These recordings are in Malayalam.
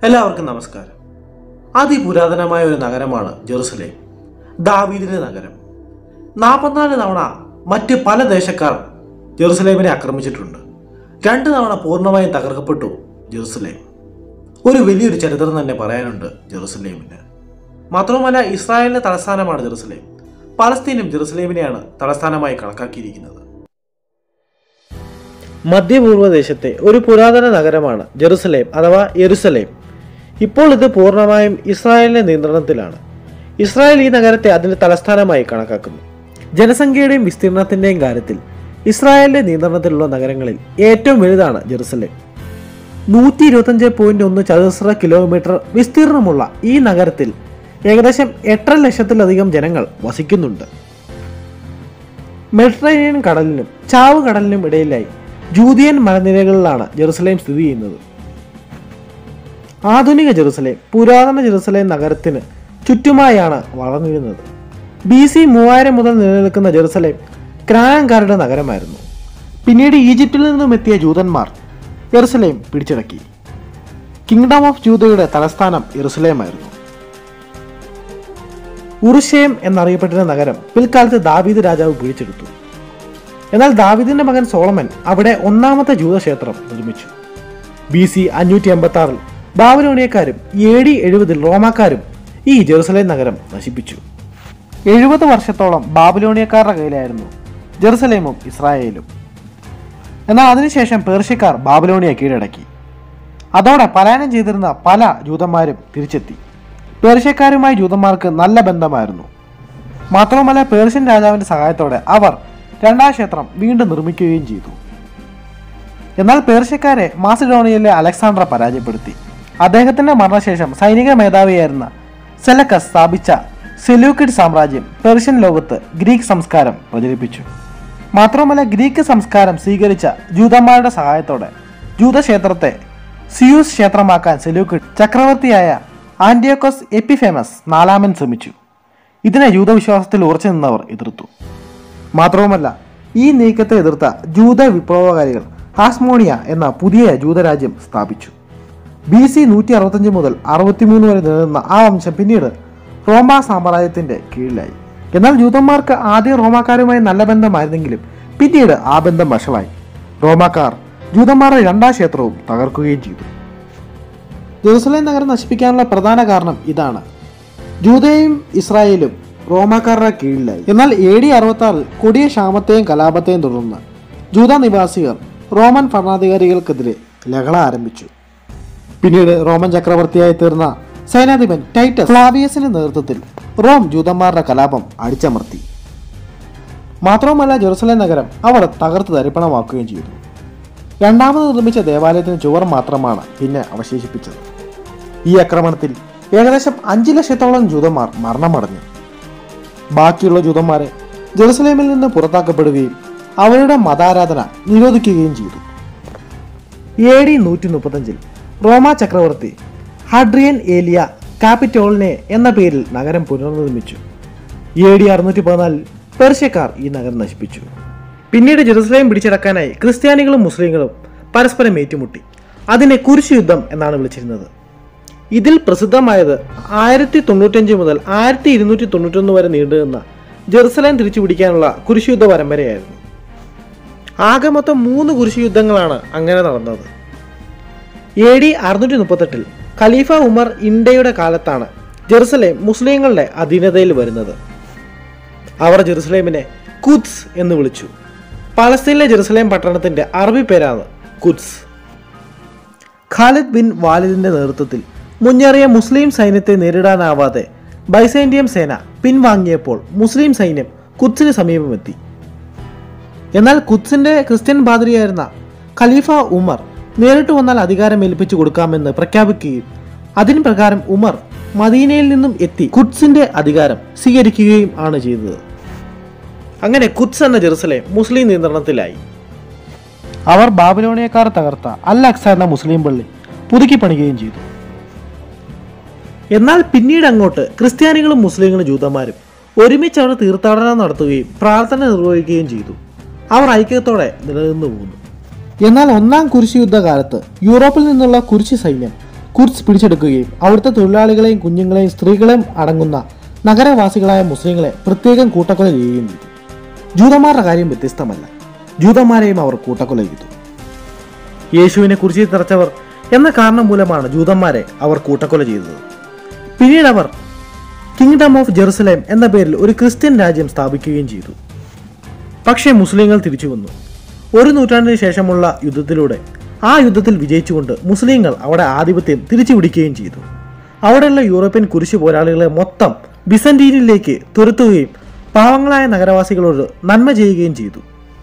എല്ലാവർക്കും നമസ്കാരം അതിപുരാതനമായ ഒരു നഗരമാണ് ജെറുസലേം ദാവീദിന്റെ നഗരം നാൽപ്പത്തിനാല് തവണ മറ്റ് പല ദേശക്കാർ ജെറുസലേമിനെ ആക്രമിച്ചിട്ടുണ്ട് രണ്ട് തവണ പൂർണ്ണമായും തകർക്കപ്പെട്ടു ജെറുസലേം ഒരു വലിയൊരു ചരിത്രം തന്നെ പറയാനുണ്ട് ജെറുസലേമിന് മാത്രവുമല്ല ഇസ്രായേലിന്റെ തലസ്ഥാനമാണ് ജെറുസലേം പലസ്തീനും ജെറുസലേമിനെയാണ് തലസ്ഥാനമായി കണക്കാക്കിയിരിക്കുന്നത് മധ്യപൂർവ്വദേശത്തെ ഒരു പുരാതന നഗരമാണ് ജെറുസലേം അഥവാ യെരുസലേം ഇപ്പോൾ ഇത് പൂർണ്ണമായും ഇസ്രായേലിന്റെ നിയന്ത്രണത്തിലാണ് ഇസ്രായേൽ ഈ നഗരത്തെ അതിന്റെ തലസ്ഥാനമായി കണക്കാക്കുന്നു ജനസംഖ്യയുടെയും വിസ്തീർണത്തിന്റെയും കാര്യത്തിൽ ഇസ്രായേലിന്റെ നിയന്ത്രണത്തിലുള്ള നഗരങ്ങളിൽ ഏറ്റവും വലുതാണ് ജെറുസലേം നൂറ്റി ഇരുപത്തഞ്ച് പോയിന്റ് ഒന്ന് ചതുരശ്ര കിലോമീറ്റർ വിസ്തീർണമുള്ള ഈ നഗരത്തിൽ ഏകദേശം എട്ടര ലക്ഷത്തിലധികം ജനങ്ങൾ വസിക്കുന്നുണ്ട് മെഡിറ്ററേനിയൻ കടലിനും ചാവ് കടലിനും ഇടയിലായി ജൂതിയൻ മലനിരകളിലാണ് ജെറുസലേം സ്ഥിതി ചെയ്യുന്നത് ആധുനിക ജെറുസലേം പുരാതന ജെറുസലേം നഗരത്തിന് ചുറ്റുമായാണ് വളർന്നിരുന്നത് ബി സി മൂവായിരം മുതൽ നിലനിൽക്കുന്ന ജെറുസലേം ക്രാനങ്കാരുടെ നഗരമായിരുന്നു പിന്നീട് ഈജിപ്തിൽ നിന്നും എത്തിയ ജൂതന്മാർ ജെറുസലേം പിടിച്ചടക്കി കിങ്ഡം ഓഫ് ജൂതയുടെ തലസ്ഥാനം ജെറുസലേമായിരുന്നു ഉറുഷേം എന്നറിയപ്പെട്ടിരുന്ന നഗരം പിൽക്കാലത്ത് ദാവീദ് രാജാവ് പിടിച്ചെടുത്തു എന്നാൽ ദാവീദിന്റെ മകൻ സോളമൻ അവിടെ ഒന്നാമത്തെ ജൂതക്ഷേത്രം നിർമ്മിച്ചു ബി സി അഞ്ഞൂറ്റി എൺപത്തി ആറിൽ ബാബലോണിയക്കാരും എ ഡി എഴുപതിൽ റോമാക്കാരും ഈ ജെറുസലേം നഗരം നശിപ്പിച്ചു എഴുപത് വർഷത്തോളം ബാബിലോണിയക്കാരുടെ കയ്യിലായിരുന്നു ജെറുസലേമും ഇസ്രായേലും എന്നാൽ അതിനുശേഷം പേർഷ്യക്കാർ ബാബിലോണിയ കീഴടക്കി അതോടെ പലായനം ചെയ്തിരുന്ന പല ജൂതന്മാരും തിരിച്ചെത്തി പേർഷ്യക്കാരുമായി ജൂതന്മാർക്ക് നല്ല ബന്ധമായിരുന്നു മാത്രമല്ല പേർഷ്യൻ രാജാവിന്റെ സഹായത്തോടെ അവർ രണ്ടാം ക്ഷേത്രം വീണ്ടും നിർമ്മിക്കുകയും ചെയ്തു എന്നാൽ പേർഷ്യക്കാരെ മാസിഡോണിയയിലെ അലക്സാണ്ടർ പരാജയപ്പെടുത്തി അദ്ദേഹത്തിന്റെ മരണശേഷം സൈനിക മേധാവിയായിരുന്ന സെലക്കസ് സ്ഥാപിച്ച സെലൂക്കിഡ് സാമ്രാജ്യം പേർഷ്യൻ ലോകത്ത് ഗ്രീക്ക് സംസ്കാരം പ്രചരിപ്പിച്ചു മാത്രമല്ല ഗ്രീക്ക് സംസ്കാരം സ്വീകരിച്ച ജൂതന്മാരുടെ സഹായത്തോടെ ജൂതക്ഷേത്രത്തെ സിയൂസ് ക്ഷേത്രമാക്കാൻ സെലൂക്കിഡ് ചക്രവർത്തിയായ ആന്റിയോക്കോസ് എപ്പിഫേമസ് നാലാമൻ ശ്രമിച്ചു ഇതിനെ ജൂതവിശ്വാസത്തിൽ ഉറച്ചു നിന്നവർ എതിർത്തു മാത്രവുമല്ല ഈ നീക്കത്തെ എതിർത്ത ജൂത വിപ്ലവകാരികൾ ഹാസ്മോണിയ എന്ന പുതിയ ജൂതരാജ്യം സ്ഥാപിച്ചു ബി സി നൂറ്റി അറുപത്തഞ്ച് മുതൽ അറുപത്തിമൂന്ന് വരെ നിലനിന്ന ആ വംശം പിന്നീട് റോമ സാമ്രാജ്യത്തിന്റെ കീഴിലായി എന്നാൽ ജൂതന്മാർക്ക് ആദ്യം റോമാക്കാരുമായി നല്ല ബന്ധമായിരുന്നെങ്കിലും പിന്നീട് ആ ബന്ധം വഷളായി റോമാക്കാർ ജൂതന്മാരുടെ രണ്ടാം ക്ഷേത്രവും തകർക്കുകയും ചെയ്തു ജെറുസലേം നഗരം നശിപ്പിക്കാനുള്ള പ്രധാന കാരണം ഇതാണ് ജൂതയും ഇസ്രായേലും റോമാക്കാരുടെ കീഴിലായി എന്നാൽ എ ഡി അറുപത്തി ആറിൽ കൊടിയ ക്ഷാമത്തെയും കലാപത്തെയും തുടർന്ന് ജൂത നിവാസികൾ റോമൻ ഭരണാധികാരികൾക്കെതിരെ ലഹള ആരംഭിച്ചു പിന്നീട് റോമൻ ചക്രവർത്തിയായി തീർന്ന സൈനാധിപൻ ടൈറ്റസ് ഫ്ലാവിയസിന്റെ നേതൃത്വത്തിൽ റോം ജൂതന്മാരുടെ കലാപം അടിച്ചമർത്തി മാത്രവുമല്ല ജെറുസലേം നഗരം അവർ തകർത്ത് തരിപ്പണമാക്കുകയും ചെയ്തു രണ്ടാമത് നിർമ്മിച്ച ദേവാലയത്തിന് ചുവർ മാത്രമാണ് പിന്നെ അവശേഷിപ്പിച്ചത് ഈ ആക്രമണത്തിൽ ഏകദേശം അഞ്ച് ലക്ഷത്തോളം ജൂതന്മാർ മരണമടഞ്ഞു ബാക്കിയുള്ള ജൂതന്മാരെ ജെറുസലേമിൽ നിന്ന് പുറത്താക്കപ്പെടുകയും അവരുടെ മതാരാധന നിരോധിക്കുകയും ചെയ്തു എ ഡി നൂറ്റി മുപ്പത്തഞ്ചിൽ റോമ ചക്രവർത്തി ഹഡ്രിയൻ ഏലിയ കാപ്പിറ്റോളിനെ എന്ന പേരിൽ നഗരം പുനർനിർമ്മിച്ചു എ ഡി അറുന്നൂറ്റി പതിനാലിൽ പേർഷ്യക്കാർ ഈ നഗരം നശിപ്പിച്ചു പിന്നീട് ജെറുസലേം പിടിച്ചടക്കാനായി ക്രിസ്ത്യാനികളും മുസ്ലിങ്ങളും പരസ്പരം ഏറ്റുമുട്ടി അതിനെ കുരിശ് യുദ്ധം എന്നാണ് വിളിച്ചിരുന്നത് ഇതിൽ പ്രസിദ്ധമായത് ആയിരത്തി തൊണ്ണൂറ്റഞ്ച് മുതൽ ആയിരത്തി ഇരുന്നൂറ്റി തൊണ്ണൂറ്റൊന്ന് വരെ നീണ്ടുനിന്ന ജെറുസലേം തിരിച്ചു പിടിക്കാനുള്ള കുരിശുയുദ്ധ പരമ്പരയായിരുന്നു ആകെ മൊത്തം മൂന്ന് കുരിശു യുദ്ധങ്ങളാണ് അങ്ങനെ നടന്നത് എ ഡി അറുന്നൂറ്റി മുപ്പത്തെട്ടിൽ ഖലീഫ ഉമർ ഇന്ത്യയുടെ കാലത്താണ് ജെറുസലേം മുസ്ലിങ്ങളുടെ അധീനതയിൽ വരുന്നത് അവർ ജെറുസലേമിനെ കുദ്സ് എന്ന് വിളിച്ചു പലസ്തീനിലെ ജെറുസലേം പട്ടണത്തിന്റെ അറബി പേരാണ് കുദ്സ് ഖാലിദ് ബിൻ വാലിദിന്റെ നേതൃത്വത്തിൽ മുന്നേറിയ മുസ്ലിം സൈന്യത്തെ നേരിടാനാവാതെ ബൈസൈൻഡിയം സേന പിൻവാങ്ങിയപ്പോൾ മുസ്ലിം സൈന്യം കുദ്സിന് സമീപമെത്തി എന്നാൽ കുദ്സിന്റെ ക്രിസ്ത്യൻ പാതിരിയായിരുന്ന ഖലീഫ ഉമർ നേരിട്ട് വന്നാൽ അധികാരം ഏൽപ്പിച്ചു കൊടുക്കാമെന്ന് പ്രഖ്യാപിക്കുകയും അതിന് പ്രകാരം ഉമർ മദീനയിൽ നിന്നും എത്തി കുദ്സിന്റെ അധികാരം സ്വീകരിക്കുകയും ആണ് ചെയ്തത് അങ്ങനെ കുദ്സ് എന്ന ജെറുസലേം മുസ്ലിം നിയന്ത്രണത്തിലായി അവർ ബാബിലോണിയക്കാർ തകർത്ത അൽ അക്സ എന്ന മുസ്ലിം പള്ളി പുതുക്കി പണിയുകയും ചെയ്തു എന്നാൽ പിന്നീട് അങ്ങോട്ട് ക്രിസ്ത്യാനികളും മുസ്ലിങ്ങളും ജൂതന്മാരും ഒരുമിച്ച് അവിടെ തീർത്ഥാടനം നടത്തുകയും പ്രാർത്ഥന നിർവഹിക്കുകയും ചെയ്തു അവർ ഐക്യത്തോടെ നിലനിന്നു പോകുന്നു എന്നാൽ ഒന്നാം കുരിശ് യുദ്ധകാലത്ത് യൂറോപ്പിൽ നിന്നുള്ള കുരിശ് സൈന്യം കുർസ് പിടിച്ചെടുക്കുകയും അവിടുത്തെ തൊഴിലാളികളെയും കുഞ്ഞുങ്ങളെയും സ്ത്രീകളെയും അടങ്ങുന്ന നഗരവാസികളായ മുസ്ലിങ്ങളെ പ്രത്യേകം കൂട്ടക്കൊല ചെയ്യുകയും ചെയ്തു ജൂതന്മാരുടെ കാര്യം വ്യത്യസ്തമല്ല ജൂതന്മാരെയും അവർ കൂട്ടക്കൊല ചെയ്തു യേശുവിനെ കുറിച്ച് തറച്ചവർ എന്ന കാരണം മൂലമാണ് ജൂതന്മാരെ അവർ കൂട്ടക്കൊല ചെയ്തത് പിന്നീട് അവർ കിങ്ഡം ഓഫ് ജെറുസലേം എന്ന പേരിൽ ഒരു ക്രിസ്ത്യൻ രാജ്യം സ്ഥാപിക്കുകയും ചെയ്തു പക്ഷേ മുസ്ലിങ്ങൾ തിരിച്ചു വന്നു ഒരു നൂറ്റാണ്ടിന് ശേഷമുള്ള യുദ്ധത്തിലൂടെ ആ യുദ്ധത്തിൽ വിജയിച്ചുകൊണ്ട് മുസ്ലിങ്ങൾ അവിടെ ആധിപത്യം തിരിച്ചു പിടിക്കുകയും ചെയ്തു അവിടെയുള്ള യൂറോപ്യൻ കുരിശു പോരാളികളെ മൊത്തം ബിസന്റീനിലേക്ക് തുരത്തുകയും പാവങ്ങളായ നഗരവാസികളോട് നന്മ ചെയ്യുകയും ചെയ്തു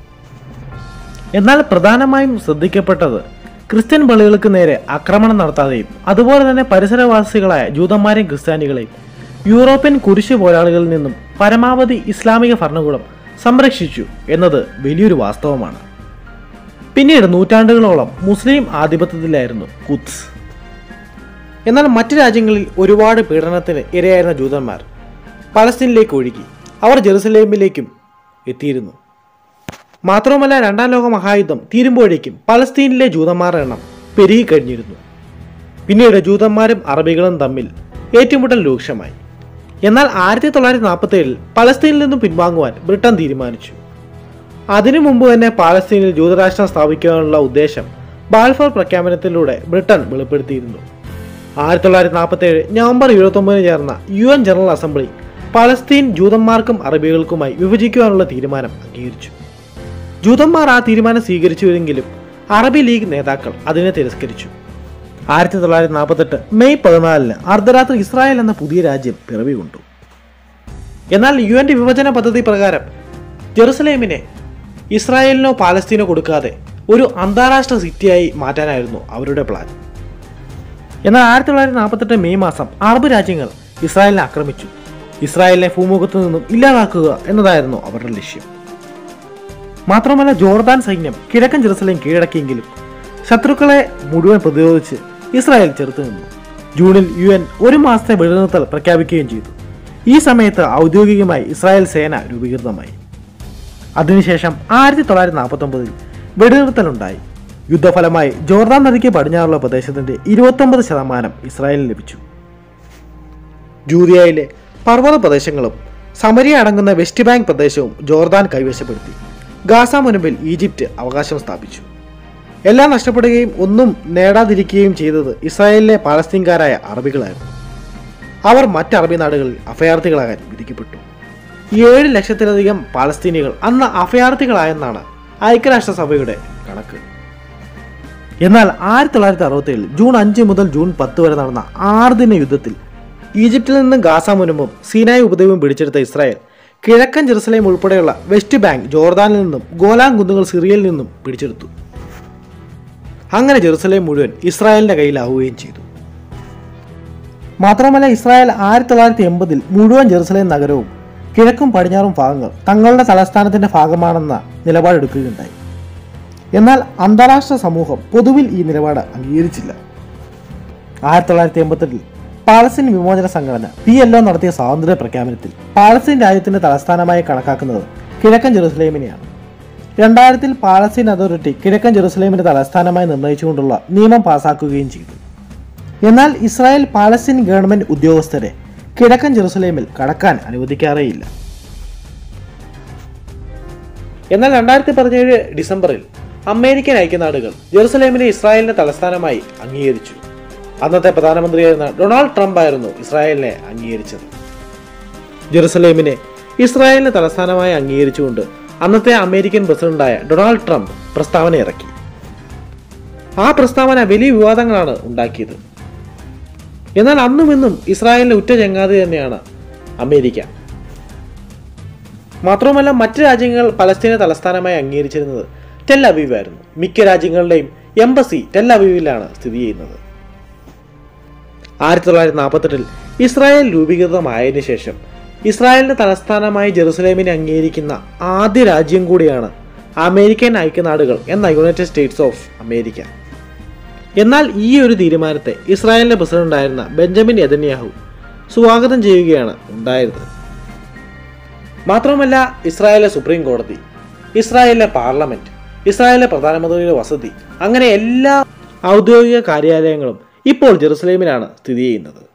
എന്നാൽ പ്രധാനമായും ശ്രദ്ധിക്കപ്പെട്ടത് ക്രിസ്ത്യൻ പള്ളികൾക്ക് നേരെ ആക്രമണം നടത്താതെയും അതുപോലെ തന്നെ പരിസരവാസികളായ ജൂതന്മാരെയും ക്രിസ്ത്യാനികളെയും യൂറോപ്യൻ കുരിശു പോരാളികളിൽ നിന്നും പരമാവധി ഇസ്ലാമിക ഭരണകൂടം സംരക്ഷിച്ചു എന്നത് വലിയൊരു വാസ്തവമാണ് പിന്നീട് നൂറ്റാണ്ടുകളോളം മുസ്ലിം ആധിപത്യത്തിലായിരുന്നു കുത്സ് എന്നാൽ മറ്റ് രാജ്യങ്ങളിൽ ഒരുപാട് പീഡനത്തിന് ഇരയായിരുന്ന ജൂതന്മാർ പലസ്തീനിലേക്ക് ഒഴുകി അവർ ജെറുസലേമിലേക്കും എത്തിയിരുന്നു മാത്രവുമല്ല രണ്ടാം ലോക മഹായുദ്ധം തീരുമ്പോഴേക്കും പലസ്തീനിലെ ജൂതന്മാരുടെ എണ്ണം പെരുകിക്കഴിഞ്ഞിരുന്നു പിന്നീട് ജൂതന്മാരും അറബികളും തമ്മിൽ ഏറ്റുമുട്ടൽ രൂക്ഷമായി എന്നാൽ ആയിരത്തി തൊള്ളായിരത്തി നാൽപ്പത്തി ഏഴിൽ പലസ്തീനിൽ നിന്നും പിൻവാങ്ങുവാൻ ബ്രിട്ടൻ തീരുമാനിച്ചു അതിനു മുമ്പ് തന്നെ പാലസ്തീനിൽ ജൂതരാഷ്ട്രം സ്ഥാപിക്കാനുള്ള ഉദ്ദേശം ബാൽഫോർ പ്രഖ്യാപനത്തിലൂടെ ബ്രിട്ടൻ വെളിപ്പെടുത്തിയിരുന്നു ആയിരത്തി തൊള്ളായിരത്തി നാൽപ്പത്തി ഏഴ് നവംബർ ഇരുപത്തൊമ്പതിന് ചേർന്ന U N general assembly Palestine ജൂതന്മാർക്കും അറബികൾക്കുമായി വിഭജിക്കുവാനുള്ള തീരുമാനം അംഗീകരിച്ചു ജൂതന്മാർ ആ തീരുമാനം സ്വീകരിച്ചുവെങ്കിലും അറബി ലീഗ് നേതാക്കൾ അതിനെ തിരസ്കരിച്ചു ആയിരത്തി തൊള്ളായിരത്തി നാൽപ്പത്തെട്ട് മെയ് പതിനാലിന് അർദ്ധരാത്രി ഇസ്രായേൽ എന്ന പുതിയ രാജ്യം പിറവി കൊണ്ടു എന്നാൽ യു എൻ്റെ വിഭജന പദ്ധതി പ്രകാരം ജെറുസലേമിനെ ഇസ്രായേലിനോ പാലസ്തീനോ കൊടുക്കാതെ ഒരു അന്താരാഷ്ട്ര സിറ്റിയായി മാറ്റാനായിരുന്നു അവരുടെ പ്ലാൻ എന്നാൽ ആയിരത്തി തൊള്ളായിരത്തി നാൽപ്പത്തെട്ട് മെയ് മാസം അറബ് രാജ്യങ്ങൾ ഇസ്രായേലിനെ ആക്രമിച്ചു ഇസ്രായേലിനെ ഭൂമുഖത്തു നിന്നും ഇല്ലാതാക്കുക എന്നതായിരുന്നു അവരുടെ ലക്ഷ്യം മാത്രമല്ല ജോർദാൻ സൈന്യം കിഴക്കൻ ജെറുസലേം കീഴടക്കിയെങ്കിലും ശത്രുക്കളെ മുഴുവൻ പ്രതിരോധിച്ച് ഇസ്രായേൽ ചെറുത്തു നിന്നു ജൂണിൽ യു എൻ ഒരു മാസത്തെ വെടിനിർത്തൽ പ്രഖ്യാപിക്കുകയും ചെയ്തു ഈ സമയത്ത് ഔദ്യോഗികമായി ഇസ്രായേൽ സേന രൂപീകൃതമായി അതിനുശേഷം ആയിരത്തി തൊള്ളായിരത്തി നാൽപ്പത്തി ഒമ്പതിൽ വെടിനിർത്തലുണ്ടായി യുദ്ധഫലമായി ജോർദാൻ നദിക്ക് പടിഞ്ഞാറുള്ള പ്രദേശത്തിന്റെ ഇരുപത്തൊമ്പത് ശതമാനം ഇസ്രായേലിന് ലഭിച്ചു ജൂതിയയിലെ പർവ്വത പ്രദേശങ്ങളും സമരിയ അടങ്ങുന്ന വെസ്റ്റ് ബാങ്ക് പ്രദേശവും ജോർദാൻ കൈവശപ്പെടുത്തി ഗാസ മുൻപിൽ ഈജിപ്റ്റ് അവകാശം സ്ഥാപിച്ചു എല്ലാം നഷ്ടപ്പെടുകയും ഒന്നും നേടാതിരിക്കുകയും ചെയ്തത് ഇസ്രായേലിലെ പാലസ്തീൻകാരായ അറബികളായിരുന്നു അവർ മറ്റ് അറബി നാടുകളിൽ അഭയാർത്ഥികളാകാൻ വിധിക്കപ്പെട്ടു ഏഴ് ലക്ഷത്തിലധികം പാലസ്തീനികൾ അന്ന് അഭയാർത്ഥികളായെന്നാണ് ഐക്യരാഷ്ട്രസഭയുടെ കണക്ക് എന്നാൽ ആയിരത്തി തൊള്ളായിരത്തി അറുപത്തി ഏഴിൽ ജൂൺ അഞ്ച് മുതൽ ജൂൺ പത്ത് വരെ നടന്ന ആറ് ദിന യുദ്ധത്തിൽ ഈജിപ്തിൽ നിന്നും ഗാസ മുനമ്പും സീനായ് ഉപദ്വീപും പിടിച്ചെടുത്ത ഇസ്രായേൽ കിഴക്കൻ ജെറുസലേം ഉൾപ്പെടെയുള്ള വെസ്റ്റ് ബാങ്ക് ജോർദാനിൽ നിന്നും ഗോലാൻ കുന്നുകൾ സിറിയയിൽ നിന്നും പിടിച്ചെടുത്തു അങ്ങനെ ജെറുസലേം മുഴുവൻ ഇസ്രായേലിന്റെ കയ്യിലാവുകയും ചെയ്തു മാത്രമല്ല ഇസ്രായേൽ ആയിരത്തി തൊള്ളായിരത്തി എൺപതിൽ മുഴുവൻ ജെറുസലേം നഗരവും കിഴക്കും പടിഞ്ഞാറും ഭാഗങ്ങൾ തങ്ങളുടെ തലസ്ഥാനത്തിന്റെ ഭാഗമാണെന്ന നിലപാടെടുക്കുകയുണ്ടായി എന്നാൽ അന്താരാഷ്ട്ര സമൂഹം പൊതുവിൽ ഈ നിലപാട് അംഗീകരിച്ചില്ല ആയിരത്തി തൊള്ളായിരത്തി എൺപത്തെട്ടിൽ പാലസ്തീൻ വിമോചന സംഘടന പി എൽ ഒ നടത്തിയ സ്വാതന്ത്ര്യ പ്രഖ്യാപനത്തിൽ പാലസ്തീൻ രാജ്യത്തിന്റെ തലസ്ഥാനമായി കണക്കാക്കുന്നത് കിഴക്കൻ ജെറുസലേമിനെയാണ് രണ്ടായിരത്തിൽ പാലസ്തീൻ അതോറിറ്റി കിഴക്കൻ ജെറുസലേമിന്റെ തലസ്ഥാനമായി നിർണയിച്ചുകൊണ്ടുള്ള നിയമം പാസാക്കുകയും ചെയ്തു എന്നാൽ ഇസ്രായേൽ പാലസ്തീൻ ഗവൺമെന്റ് ഉദ്യോഗസ്ഥരെ കിഴക്കൻ ജെറുസലേമിൽ കടക്കാൻ അനുവദിക്കാറേയില്ല എന്നാൽ രണ്ടായിരത്തി പതിനേഴ് ഡിസംബറിൽ അമേരിക്കൻ ഐക്യനാടുകൾ ജെറുസലേമിനെ ഇസ്രായേലിന്റെ തലസ്ഥാനമായി അംഗീകരിച്ചു അന്നത്തെ പ്രധാനമന്ത്രിയായിരുന്ന ഡൊണാൾഡ് ട്രംപ് ആയിരുന്നു ഇസ്രായേലിനെ അംഗീകരിച്ചത് ജെറുസലേമിനെ ഇസ്രായേലിന്റെ തലസ്ഥാനമായി അംഗീകരിച്ചുകൊണ്ട് അന്നത്തെ അമേരിക്കൻ പ്രസിഡന്റായ ഡൊണാൾഡ് ട്രംപ് പ്രസ്താവന ഇറക്കി ആ പ്രസ്താവന വലിയ വിവാദങ്ങളാണ് ഉണ്ടാക്കിയത് എന്നാൽ അന്നും ഇന്നും ഇസ്രായേലിന്റെ ഉറ്റ ചങ്ങാതി തന്നെയാണ് അമേരിക്ക മാത്രമല്ല മറ്റ് രാജ്യങ്ങൾ പലസ്തീനെ തലസ്ഥാനമായി അംഗീകരിച്ചിരുന്നത് ടെൽ അവീവായിരുന്നു മിക്ക രാജ്യങ്ങളുടെയും എംബസി ടെൽ അവീവിലാണ് സ്ഥിതി ചെയ്യുന്നത് ആയിരത്തി തൊള്ളായിരത്തി നാൽപ്പത്തെട്ടിൽ ഇസ്രായേൽ രൂപീകൃതമായതിനു ശേഷം ഇസ്രായേലിന്റെ തലസ്ഥാനമായി ജെറുസലേമിനെ അംഗീകരിക്കുന്ന ആദ്യ രാജ്യം കൂടിയാണ് അമേരിക്കൻ ഐക്യനാടുകൾ എന്ന യുണൈറ്റഡ് സ്റ്റേറ്റ്സ് ഓഫ് അമേരിക്ക എന്നാൽ ഈ ഒരു തീരുമാനത്തെ ഇസ്രായേലിന്റെ പ്രസിഡന്റായിരുന്ന ബെഞ്ചമിൻ യദന്യാഹു സ്വാഗതം ചെയ്യുകയാണ് ഉണ്ടായത് മാത്രമല്ല ഇസ്രായേലിലെ സുപ്രീം കോടതി ഇസ്രായേലിലെ പാർലമെന്റ് ഇസ്രായേലിലെ പ്രധാനമന്ത്രിയുടെ വസതി അങ്ങനെ എല്ലാ ഔദ്യോഗിക കാര്യാലയങ്ങളും ഇപ്പോൾ ജെറുസലേമിലാണ് സ്ഥിതി ചെയ്യുന്നത്